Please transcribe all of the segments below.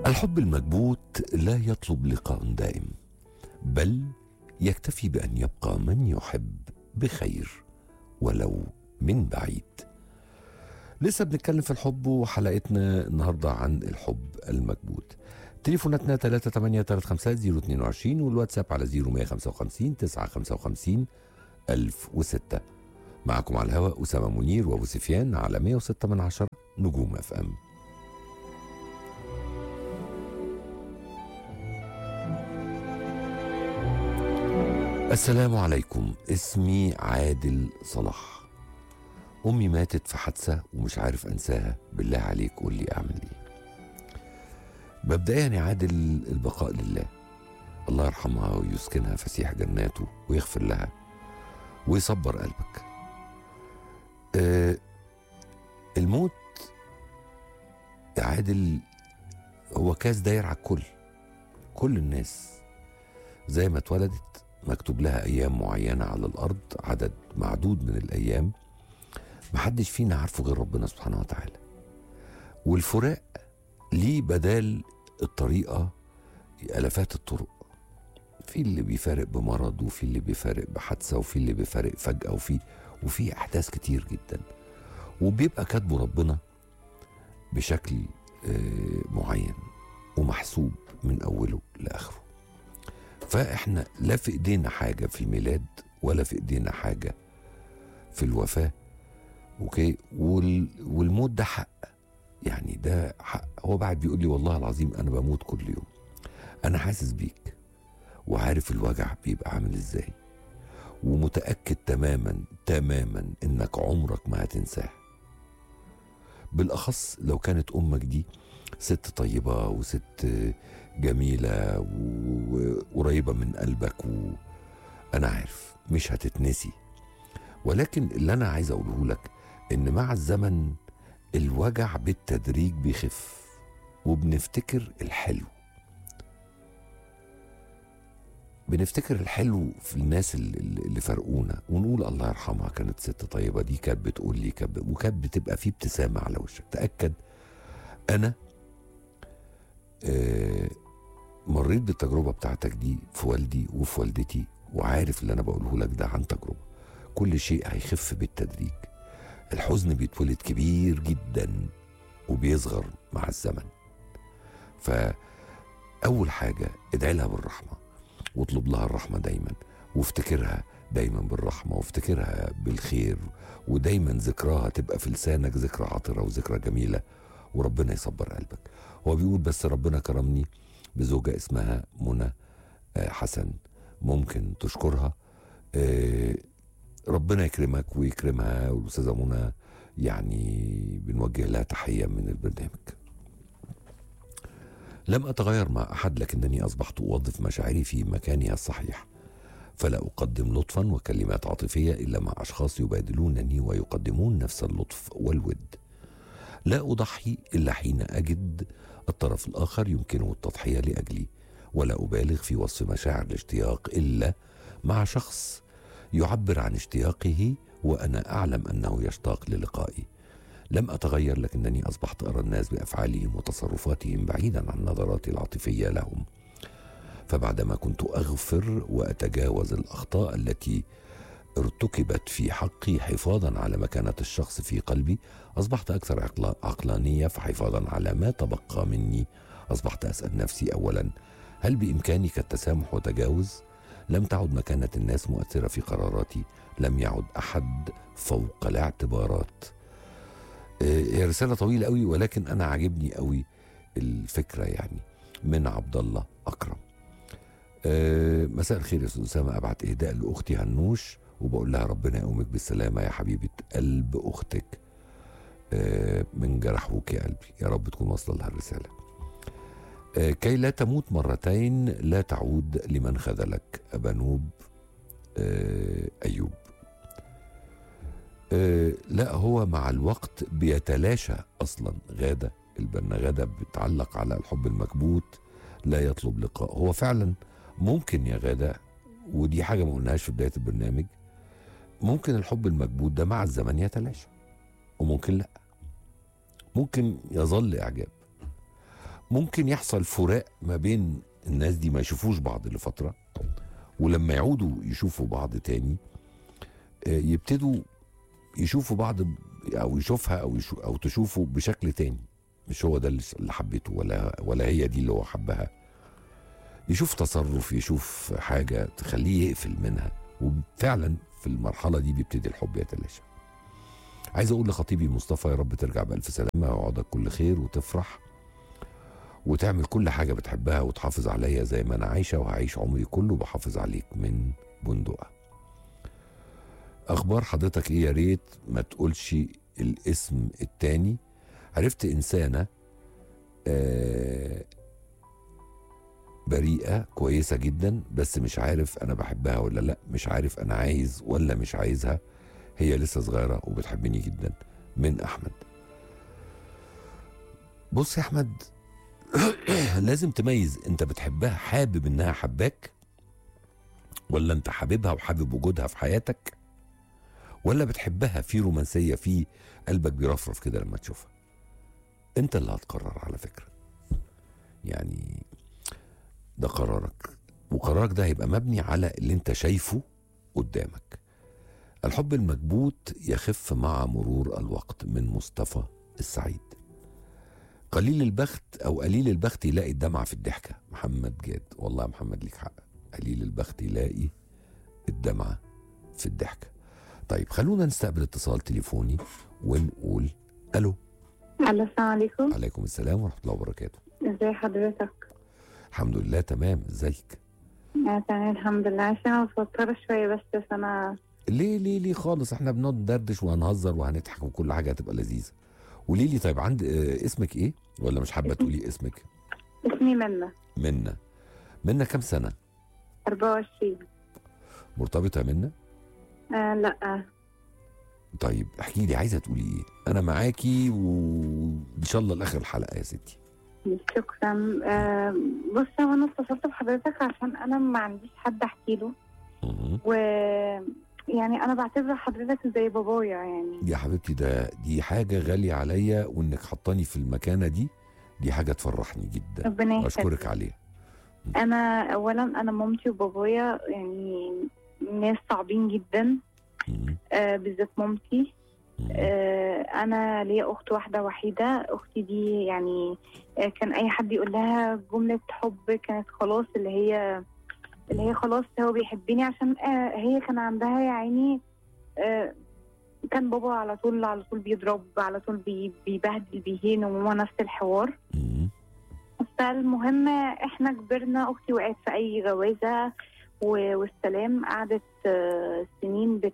الحب المكبوت لا يطلب لقاء دائم بل يكتفي بان يبقى من يحب بخير ولو من بعيد لسه بنتكلم في الحب وحلقتنا النهارده عن الحب المكبوت تليفوناتنا 3835022 والواتساب على 0155 955 1006 معكم على الهواء أسامة منير وأبو سفيان على 106 من عشرة نجوم اف ام السلام عليكم اسمي عادل صلاح أمي ماتت في حادثة ومش عارف أنساها بالله عليك قول لي أعمل إيه مبدئيا يا عادل البقاء لله الله يرحمها ويسكنها فسيح جناته ويغفر لها ويصبر قلبك آه الموت يا عادل هو كاس داير على الكل كل الناس زي ما اتولدت مكتوب لها ايام معينه على الارض عدد معدود من الايام محدش فينا عارفه غير ربنا سبحانه وتعالى والفراق ليه بدال الطريقه الافات الطرق في اللي بيفارق بمرض وفي اللي بيفارق بحادثه وفي اللي بيفارق فجاه وفي وفي احداث كتير جدا وبيبقى كاتبه ربنا بشكل آه، معين ومحسوب من اوله لاخره فاحنا لا في ايدينا حاجه في الميلاد ولا في ايدينا حاجه في الوفاه اوكي وال والموت ده حق يعني ده حق هو بعد بيقول لي والله العظيم انا بموت كل يوم انا حاسس بيك وعارف الوجع بيبقى عامل ازاي ومتاكد تماما تماما انك عمرك ما هتنساه بالاخص لو كانت امك دي ست طيبه وست جميله وقريبه من قلبك وانا عارف مش هتتنسي ولكن اللي انا عايز اقوله لك ان مع الزمن الوجع بالتدريج بيخف وبنفتكر الحلو بنفتكر الحلو في الناس اللي, اللي فرقونا ونقول الله يرحمها كانت ست طيبة دي كانت بتقول لي كانت وكانت بتبقى في ابتسامة على وشك تأكد أنا آه مريت بالتجربة بتاعتك دي في والدي وفي والدتي وعارف اللي أنا بقوله لك ده عن تجربة كل شيء هيخف بالتدريج الحزن بيتولد كبير جدا وبيصغر مع الزمن فأول حاجة ادعي لها بالرحمة واطلب لها الرحمة دايما وافتكرها دايما بالرحمة وافتكرها بالخير ودايما ذكراها تبقى في لسانك ذكرى عطرة وذكرى جميلة وربنا يصبر قلبك هو بيقول بس ربنا كرمني بزوجة اسمها منى حسن ممكن تشكرها ربنا يكرمك ويكرمها والأستاذة منى يعني بنوجه لها تحية من البرنامج لم أتغير مع أحد لكنني أصبحت أوظف مشاعري في مكانها الصحيح فلا أقدم لطفا وكلمات عاطفية إلا مع أشخاص يبادلونني ويقدمون نفس اللطف والود لا أضحي إلا حين أجد الطرف الآخر يمكنه التضحية لأجلي ولا أبالغ في وصف مشاعر الاشتياق إلا مع شخص يعبر عن اشتياقه وأنا أعلم أنه يشتاق للقائي لم أتغير لكنني أصبحت أرى الناس بأفعالهم وتصرفاتهم بعيدا عن نظراتي العاطفية لهم فبعدما كنت أغفر وأتجاوز الأخطاء التي ارتكبت في حقي حفاظا على مكانة الشخص في قلبي أصبحت أكثر عقلانية فحفاظا على ما تبقى مني أصبحت أسأل نفسي أولا هل بإمكانك التسامح وتجاوز؟ لم تعد مكانة الناس مؤثرة في قراراتي لم يعد أحد فوق الاعتبارات هي رسالة طويلة قوي ولكن أنا عاجبني قوي الفكرة يعني من عبد الله أكرم أه مساء الخير يا استاذ اسامه ابعت اهداء لاختي هنوش وبقول لها ربنا يقومك بالسلامه يا حبيبه قلب اختك أه من جرحوك يا قلبي يا رب تكون واصله لها الرساله أه كي لا تموت مرتين لا تعود لمن خذلك ابانوب أه ايوب أه لا هو مع الوقت بيتلاشى اصلا غاده البنا غاده بتعلق على الحب المكبوت لا يطلب لقاء هو فعلا ممكن يا غاده ودي حاجه ما قلناهاش في بدايه البرنامج ممكن الحب المكبوت ده مع الزمن يتلاشى وممكن لا ممكن يظل اعجاب ممكن يحصل فراق ما بين الناس دي ما يشوفوش بعض لفترة ولما يعودوا يشوفوا بعض تاني آه، يبتدوا يشوفوا بعض ب- او يشوفها او يشو او تشوفه بشكل تاني مش هو ده اللي اللي حبيته ولا ولا هي دي اللي هو حبها يشوف تصرف يشوف حاجة تخليه يقفل منها وفعلا في المرحلة دي بيبتدي الحب يتلاشى عايز اقول لخطيبي مصطفى يا رب ترجع بألف سلامة ويقعدك كل خير وتفرح وتعمل كل حاجة بتحبها وتحافظ عليا زي ما أنا عايشة وهعيش عمري كله بحافظ عليك من بندقة أخبار حضرتك إيه يا ريت ما تقولش الاسم التاني عرفت إنسانة آه بريئة كويسة جدا بس مش عارف أنا بحبها ولا لأ مش عارف أنا عايز ولا مش عايزها هي لسه صغيرة وبتحبني جدا من أحمد بص يا أحمد لازم تميز انت بتحبها حابب انها حباك ولا انت حاببها وحابب وجودها في حياتك ولا بتحبها في رومانسية في قلبك بيرفرف كده لما تشوفها انت اللي هتقرر على فكرة يعني ده قرارك وقرارك ده هيبقى مبني على اللي انت شايفه قدامك الحب المكبوت يخف مع مرور الوقت من مصطفى السعيد قليل البخت او قليل البخت يلاقي الدمعه في الضحكه محمد جاد والله يا محمد ليك حق قليل البخت يلاقي الدمعه في الضحكه طيب خلونا نستقبل اتصال تليفوني ونقول الو الو السلام عليكم عليكم السلام ورحمه الله وبركاته ازي حضرتك الحمد لله تمام ازيك آه تمام الحمد لله عشان انا متوترة شوية بس بس انا ليه ليه ليه خالص احنا بنقعد ندردش وهنهزر وهنضحك وكل حاجه هتبقى لذيذه قولي لي طيب عند اه اسمك ايه ولا مش حابه اسمي- تقولي اسمك اسمي منى منا منا كام سنه 24 مرتبطه يا منا آه لا طيب احكي لي عايزه تقولي ايه انا معاكي وان شاء الله لاخر الحلقه يا ستي شكرا آه بص هو انا اتصلت بحضرتك عشان انا ما عنديش حد احكي له مهم. و يعني انا بعتبر حضرتك زي بابايا يعني يا حبيبتي ده دي حاجه غاليه عليا وانك حطاني في المكانه دي دي حاجه تفرحني جدا ربنا واشكرك يخليك عليها انا اولا انا مامتي وبابايا يعني ناس صعبين جدا مهم. آه بالذات مامتي مهم. آه، انا ليا اخت واحده وحيده اختي دي يعني آه، كان اي حد يقول لها جمله حب كانت خلاص اللي هي اللي هي خلاص هو بيحبني عشان آه، هي كان عندها يا عيني آه، كان بابا على طول على طول بيضرب على طول بي- بيبهدل بيهين وماما نفس الحوار مهم. فالمهم احنا كبرنا اختي وقعت في اي جوازه و- والسلام قعدت آه، سنين بت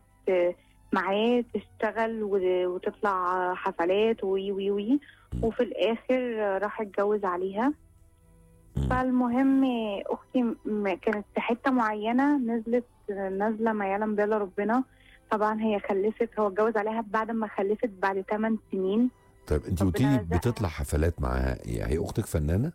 معاه تشتغل و- وتطلع حفلات وي وي وي وفي الاخر آه، راح اتجوز عليها مم. فالمهم اختي م- كانت في حته معينه نزلت نازله ما يعلم بها ربنا طبعا هي خلفت هو اتجوز عليها بعد ما خلفت بعد 8 سنين طيب انت ربنا قلتي لي رزقها. بتطلع حفلات معاها ايه هي اختك فنانه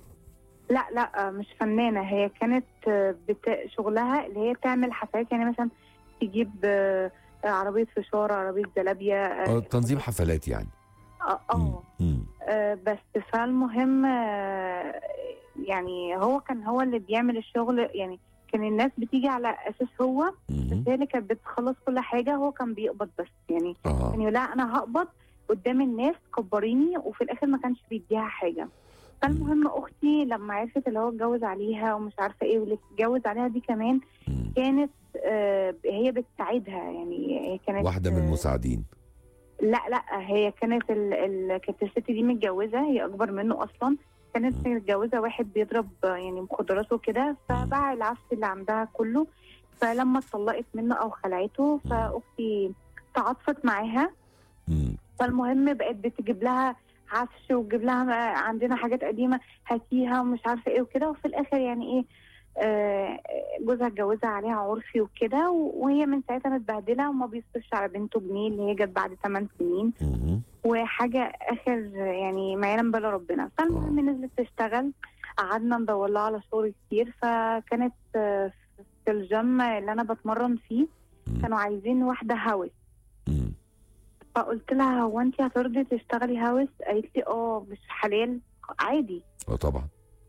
لا لا مش فنانة هي كانت بت... شغلها اللي هي تعمل حفلات يعني مثلا تجيب آه، عربية فشار عربية زلابيا اه اه تنظيم حفلات يعني اه آه. مم. آه، بس فالمهم آه، يعني هو كان هو اللي بيعمل الشغل يعني كان الناس بتيجي على اساس هو مم. بس هي اللي كانت بتخلص كل حاجة هو كان بيقبض بس يعني اه يعني لا انا هقبض قدام الناس كبريني وفي الاخر ما كانش بيديها حاجه فالمهم اختي لما عرفت اللي هو اتجوز عليها ومش عارفه ايه واللي اتجوز عليها دي كمان مم. كانت آه هي بتساعدها يعني هي كانت واحده من آه، المساعدين لا لا هي كانت ال... ال... كانت الست دي متجوزه هي اكبر منه اصلا كانت مم. متجوزه واحد بيضرب آه، يعني مخدرات وكده فباع العفش اللي عندها كله فلما اتطلقت منه او خلعته فاختي تعاطفت معاها مم. فالمهم بقت بتجيب لها عفش وتجيب لها عندنا حاجات قديمه هاتيها ومش عارفه ايه وكده وفي الاخر يعني ايه آه، جوزها اتجوزها عليها عرفي وكده وهي من ساعتها متبهدله وما بيصرفش على بنته جنيه اللي هي جت بعد 8 سنين مم. وحاجه اخر يعني ما يعلم بلا ربنا فالمهم نزلت تشتغل قعدنا ندور لها على شغل كتير فكانت آه، في الجيم اللي انا بتمرن فيه مم. كانوا عايزين واحده هاوس مم. فقلت لها هو انت هترضي تشتغلي هاوس قالت لي اه مش حلال عادي اه طبعا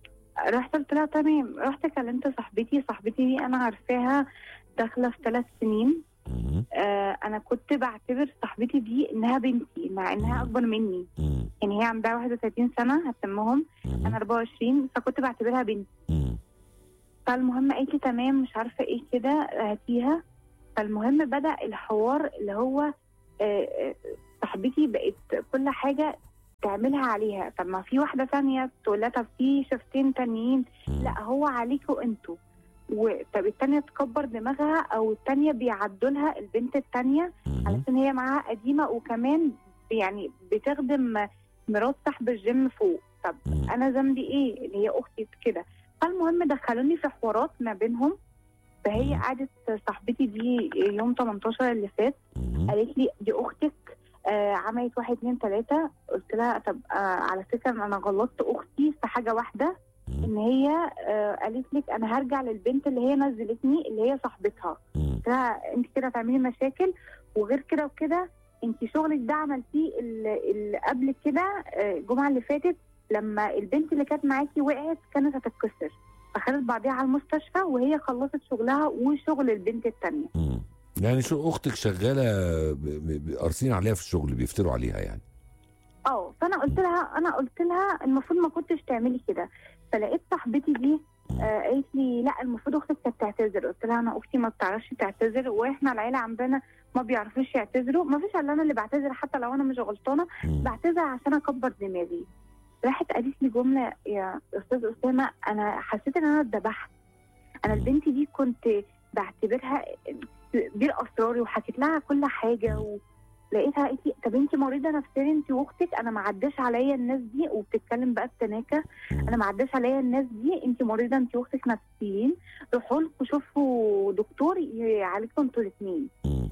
رحت قلت لها تمام رحت كلمت صاحبتي صاحبتي دي انا عارفاها داخله في ثلاث سنين مم. آه انا كنت بعتبر صاحبتي دي انها بنتي مع انها اكبر مني مم. يعني هي عندها 31 سنه هتمهم مم. انا 24 فكنت بعتبرها بنتي مم. فالمهم قالت لي تمام مش عارفه ايه كده هاتيها فالمهم بدا الحوار اللي هو آه، آه، صاحبتي بقت كل حاجه تعملها عليها طب ما في واحده ثانيه تقول لها طب في شفتين تانيين مم. لا هو عليكوا انتوا و- طب التانية تكبر دماغها او التانية بيعدوا لها البنت التانية مم. علشان هي معاها قديمة وكمان يعني بتخدم مرات صاحب الجيم فوق طب مم. انا ذنبي ايه اللي هي اختي كده فالمهم دخلوني في حوارات ما بينهم فهي مم. قعدت صاحبتي دي يوم 18 اللي فات مم. قالت لي دي اختك آه عملت واحد اتنين تلاته قلت لها طب آه على فكره انا غلطت اختي في حاجه واحده مم. ان هي آه قالت لك انا هرجع للبنت اللي هي نزلتني اللي هي صاحبتها مم. قلت لها انت كده هتعملي مشاكل وغير كده وكده انت شغلك ده عملتيه ال- ال- قبل كده آه، الجمعه اللي فاتت لما البنت اللي كانت معاكي وقعت كانت هتتكسر فخدت بعضيها على المستشفى وهي خلصت شغلها وشغل البنت التانية مم. يعني شو اختك شغاله ب- ب- ب- قارصين عليها في الشغل بيفتروا عليها يعني اه فانا قلت لها انا قلت لها المفروض ما كنتش تعملي كده فلقيت صاحبتي دي آه قالت لي لا المفروض اختك كانت تعتذر قلت لها انا اختي ما بتعرفش تعتذر واحنا العيله عندنا ما بيعرفوش يعتذروا ما فيش الا انا اللي بعتذر حتى لو انا مش غلطانه مم. بعتذر عشان اكبر دماغي راحت قالت لي جمله يا استاذ اسامه انا حسيت ان انا اتذبحت انا مم. البنت دي كنت بعتبرها دي اسراري وحكيت لها كل حاجه و... لقيتها قالت لي طب انت مريضه نفسيا انت واختك انا ما عداش عليا الناس دي وبتتكلم بقى بتناكه مم. انا ما عداش عليا الناس دي انت مريضه انت واختك نفسيين روحوا لكم شوفوا دكتور يعالجكم انتوا الاثنين مم.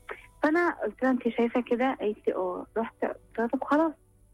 فانا قلت لها انت شايفه كده قالت لي اه رحت قلت لها طب خلاص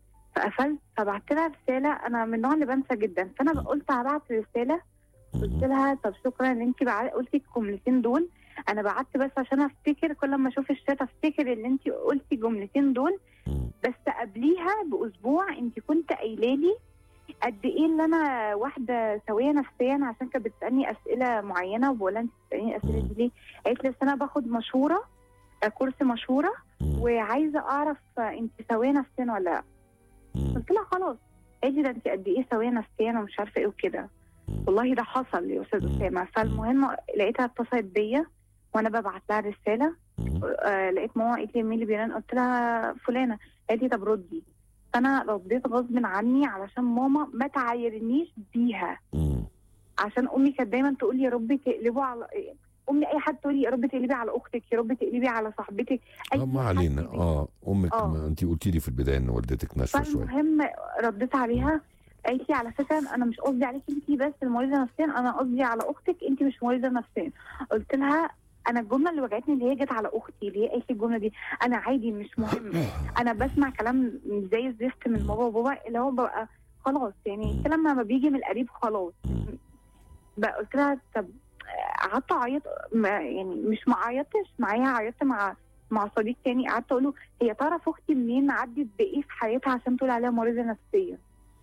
فقفلت فبعت لها رساله انا من النوع اللي بنسى جدا فانا قلت هبعت رساله قلت مم. لها طب شكرا ان انت بع- قلتي الجملتين دول انا بعت بس عشان افتكر كل ما اشوف الشات افتكر ان انت قلتي الجملتين دول مم. بس قبليها باسبوع انت كنت قايله لي قد ايه اللي انا واحده سويه نفسيا عشان كانت بتسالني اسئله معينه وبقول لها انت بتساليني الاسئله دي ليه؟ قالت لي أصل انا باخد مشوره آه، كورس مشوره مم. وعايزه اعرف آه، انت سويه نفسيا ولا لا مم. قلت لها خلاص قالت لي ده انت قد ايه سويه نفسيا ومش عارفه ايه وكده مم. والله ده حصل يا استاذ مم. اسامه فالمهم لقيتها اتصلت بيا وانا ببعت لها رساله مم. آه لقيت ماما قالت لي مين اللي بيرن قلت لها فلانه قالت لي طب ردي فانا رديت غصب عني علشان ماما ما تعايرنيش بيها مم. عشان امي كانت دايما تقول لي يا رب تقلبوا على امي اي حد تقول لي يا رب تقلبي على اختك يا رب تقلبي على صاحبتك اي آه، ما حد علينا بي- اه امك آه. ما انت قلتي لي في البدايه ان والدتك ناشفه شويه فالمهم رديت عليها قالت لي على فكره انا مش قصدي عليكي انت بس المريضه نفسيا انا قصدي على اختك انت مش مريضه نفسيا قلت لها انا الجمله اللي وجعتني اللي هي جت على اختي اللي هي قالت لي الجمله دي انا عادي مش مهم انا بسمع كلام زي الزفت من بابا وبابا اللي هو ببقى خلاص يعني الكلام لما بيجي من القريب خلاص مم. بقى قلت لها طب قعدت اعيط ما- يعني مش ما عيطتش معاها عيطت مع مع صديق تاني قعدت اقول له هي تعرف اختي منين عدت بايه في حياتها عشان تقول عليها مريضه نفسيه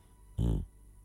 مم.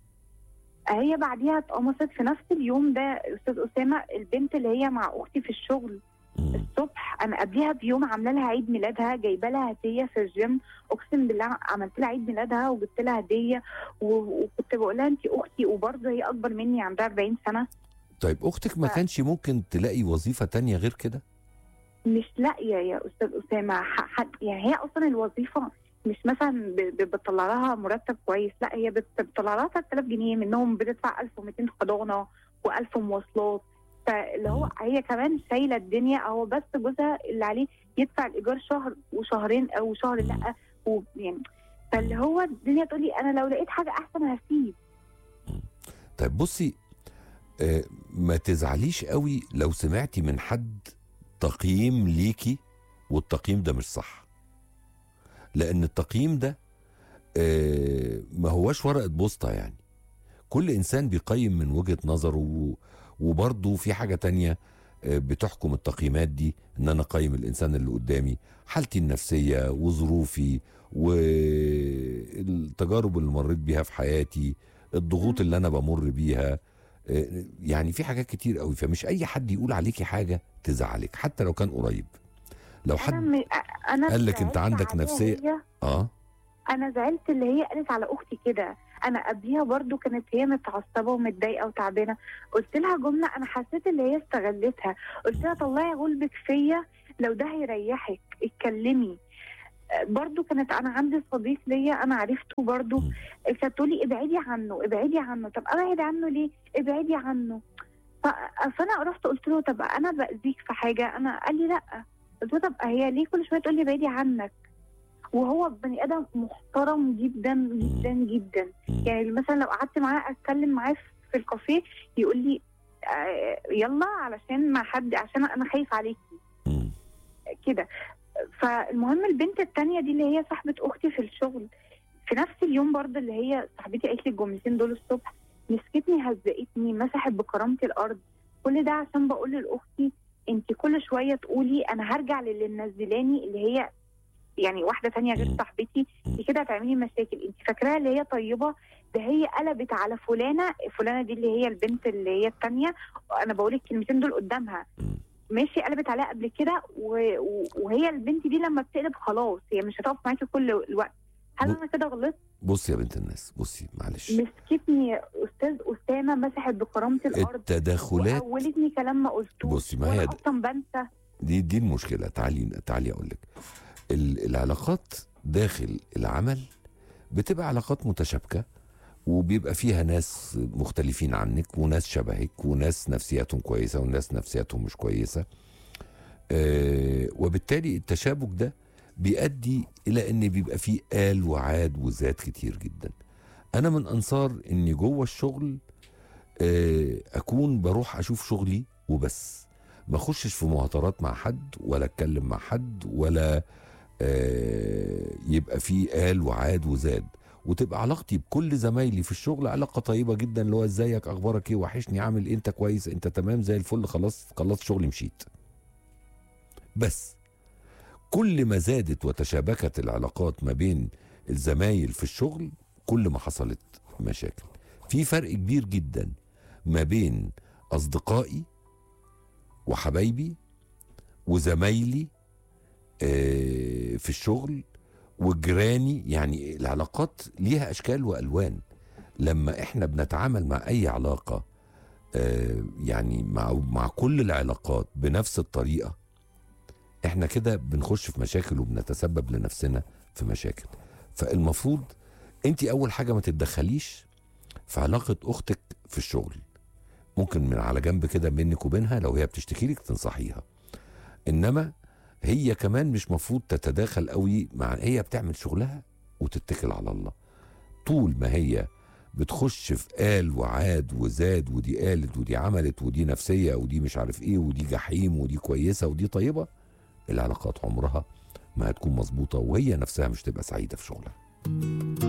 هي بعديها اتقمصت في نفس اليوم ده استاذ اسامه البنت اللي هي مع اختي في الشغل مم. الصبح انا قبلها بيوم عامله لها عيد ميلادها جايبه لها هديه في الجيم اقسم بالله عملت لها عيد ميلادها وجبت لها هديه و- وكنت بقول لها انت اختي وبرضه هي اكبر مني عندها 40 سنه طيب اختك ما ف- كانش ممكن تلاقي وظيفه تانية غير كده مش لاقيه يا استاذ اسامه ح- حد يعني هي اصلا الوظيفه مش مثلا ب- ب- بتطلع لها مرتب كويس لا هي بت- بتطلع لها 3000 جنيه منهم بتدفع 1200 حضانه و1000 مواصلات فاللي هو هي كمان شايله الدنيا هو بس جوزها اللي عليه يدفع الايجار شهر وشهرين او شهر لا ويعني فاللي هو الدنيا تقول لي انا لو لقيت حاجه احسن هسيب طيب بصي آه ما تزعليش قوي لو سمعتي من حد تقييم ليكي والتقييم ده مش صح لان التقييم ده آه ما هواش ورقه بوسطه يعني كل انسان بيقيم من وجهه نظره و- وبرضه في حاجه تانية آه، بتحكم التقييمات دي ان انا اقيم الانسان اللي قدامي حالتي النفسيه وظروفي والتجارب اللي مريت بيها في حياتي الضغوط اللي انا بمر بيها آه، يعني في حاجات كتير قوي فمش اي حد يقول عليكي حاجه تزعلك حتى لو كان قريب لو انا حد م... انا قال لك انت زعلت عندك عليها نفسية- هي. اه انا زعلت اللي هي قالت على اختي كده انا قبليها برضو كانت هي متعصبه ومتضايقه وتعبانه قلت لها جمله انا حسيت اللي هي استغلتها قلت لها طلعي غلبك فيا لو ده هيريحك اتكلمي آه، برضو كانت انا عندي صديق ليا انا عرفته برضو مم. كانت تقول لي ابعدي عنه ابعدي عنه طب ابعد عنه ليه ابعدي عنه ف- فانا رحت قلت له طب انا باذيك في حاجه انا قال لي لا قلت له طب هي ليه كل شويه تقول لي ابعدي عنك وهو بني ادم محترم جدا جدا جدا مم. يعني مثلا لو قعدت معاه اتكلم معاه في- في الكافيه يقول لي آه، يلا علشان ما حد عشان انا خايف عليكي مم. كده فالمهم البنت التانية دي اللي هي صاحبة أختي في الشغل في نفس اليوم برضه اللي هي صاحبتي قالت لي الجملتين دول الصبح مسكتني هزقتني مسحت بكرامتي الأرض كل ده عشان بقول لأختي انت كل شوية تقولي أنا هرجع للي منزلاني اللي هي يعني واحدة تانية غير مم. صاحبتي انت كده هتعملي مشاكل انت فاكراها اللي هي طيبة ده هي قلبت على فلانة فلانة دي اللي هي البنت اللي هي التانية أنا بقول الكلمتين دول قدامها مم. ماشي قلبت عليها قبل كده و- و- وهي البنت دي لما بتقلب خلاص هي مش هتقف معاكي كل الوقت هل ب- انا كده غلطت؟ بصي يا بنت الناس بصي معلش مسكتني يا استاذ اسامه مسحت بكرامتي الارض التدخلات وقولتني كلام ما قلتوش بصي، ما هي وانا د- اصلا بنسى دي دي المشكله تعالي تعالي اقول لك ال- العلاقات داخل العمل بتبقى علاقات متشابكه وبيبقى فيها ناس مختلفين عنك وناس شبهك وناس نفسياتهم كويسه وناس نفسياتهم مش كويسه آه وبالتالي التشابك ده بيؤدي الى ان بيبقى فيه آل وعاد وذات كتير جدا انا من انصار اني جوه الشغل آه اكون بروح اشوف شغلي وبس ما اخشش في مهاترات مع حد ولا اتكلم مع حد ولا آه يبقى في آل وعاد وزاد وتبقى علاقتي بكل زمايلي في الشغل علاقه طيبه جدا اللي هو ازيك اخبارك ايه وحشني عامل ايه انت كويس انت تمام زي الفل خلاص خلصت شغلي مشيت بس كل ما زادت وتشابكت العلاقات ما بين الزمايل في الشغل كل ما حصلت مشاكل في فرق كبير جدا ما بين اصدقائي وحبايبي وزمايلي آه، في الشغل وجيراني يعني العلاقات ليها اشكال والوان لما احنا بنتعامل مع اي علاقه آه، يعني مع مع كل العلاقات بنفس الطريقه احنا كده بنخش في مشاكل وبنتسبب لنفسنا في مشاكل فالمفروض انت اول حاجه ما تتدخليش في علاقه اختك في الشغل ممكن من على جنب كده بينك وبينها لو هي بتشتكي لك تنصحيها انما هي كمان مش مفروض تتداخل قوي مع هي بتعمل شغلها وتتكل على الله طول ما هي بتخش في قال وعاد وزاد ودي قالت ودي عملت ودي نفسيه ودي مش عارف ايه ودي جحيم ودي كويسه ودي طيبه العلاقات عمرها ما هتكون مظبوطه وهي نفسها مش تبقى سعيده في شغلها